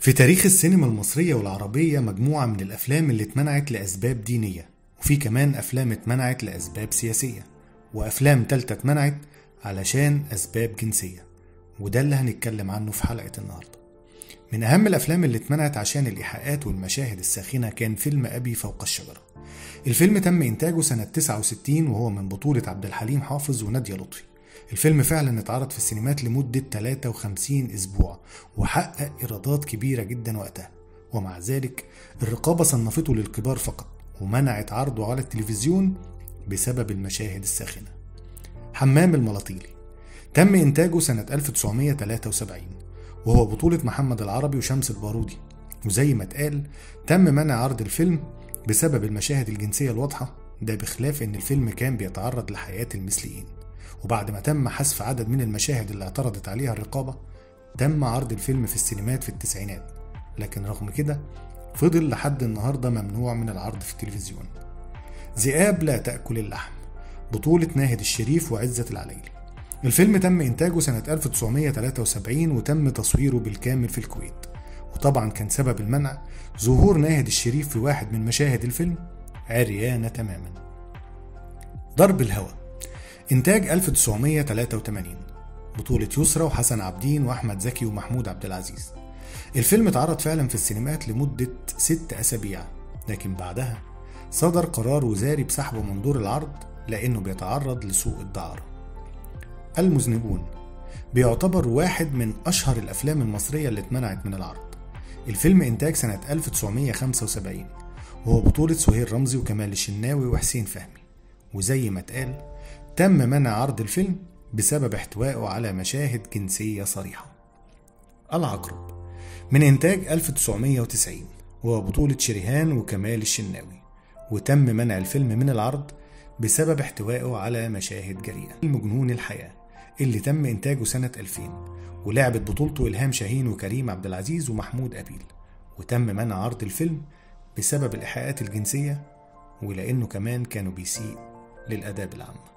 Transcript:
في تاريخ السينما المصرية والعربية مجموعة من الأفلام اللي اتمنعت لأسباب دينية وفي كمان أفلام اتمنعت لأسباب سياسية وأفلام تالتة اتمنعت علشان أسباب جنسية وده اللي هنتكلم عنه في حلقة النهاردة من أهم الأفلام اللي اتمنعت عشان الإيحاءات والمشاهد الساخنة كان فيلم أبي فوق الشجرة الفيلم تم إنتاجه سنة 69 وهو من بطولة عبد الحليم حافظ ونادية لطفي الفيلم فعلا اتعرض في السينمات لمدة 53 أسبوع وحقق إيرادات كبيرة جدا وقتها ومع ذلك الرقابة صنفته للكبار فقط ومنعت عرضه على التلفزيون بسبب المشاهد الساخنة حمام الملاطيلي تم إنتاجه سنة 1973 وهو بطولة محمد العربي وشمس البارودي وزي ما اتقال تم منع عرض الفيلم بسبب المشاهد الجنسية الواضحة ده بخلاف إن الفيلم كان بيتعرض لحياة المثليين وبعد ما تم حذف عدد من المشاهد اللي اعترضت عليها الرقابة تم عرض الفيلم في السينمات في التسعينات لكن رغم كده فضل لحد النهاردة ممنوع من العرض في التلفزيون ذئاب لا تأكل اللحم بطولة ناهد الشريف وعزة العليلي الفيلم تم إنتاجه سنة 1973 وتم تصويره بالكامل في الكويت وطبعا كان سبب المنع ظهور ناهد الشريف في واحد من مشاهد الفيلم عريانة تماما ضرب الهوى إنتاج 1983 بطولة يسرى وحسن عابدين وأحمد زكي ومحمود عبد العزيز الفيلم اتعرض فعلا في السينمات لمدة ست أسابيع لكن بعدها صدر قرار وزاري بسحبه من دور العرض لأنه بيتعرض لسوء الدعارة المذنبون بيعتبر واحد من أشهر الأفلام المصرية اللي اتمنعت من العرض الفيلم إنتاج سنة 1975 وهو بطولة سهير رمزي وكمال الشناوي وحسين فهمي وزي ما اتقال تم منع عرض الفيلم بسبب احتوائه على مشاهد جنسية صريحة العقرب من إنتاج 1990 وهو بطولة شريهان وكمال الشناوي وتم منع الفيلم من العرض بسبب احتوائه على مشاهد جريئة المجنون الحياة اللي تم إنتاجه سنة 2000 ولعبت بطولته إلهام شاهين وكريم عبد العزيز ومحمود أبيل وتم منع عرض الفيلم بسبب الإيحاءات الجنسية ولأنه كمان كانوا بيسيء للآداب العامة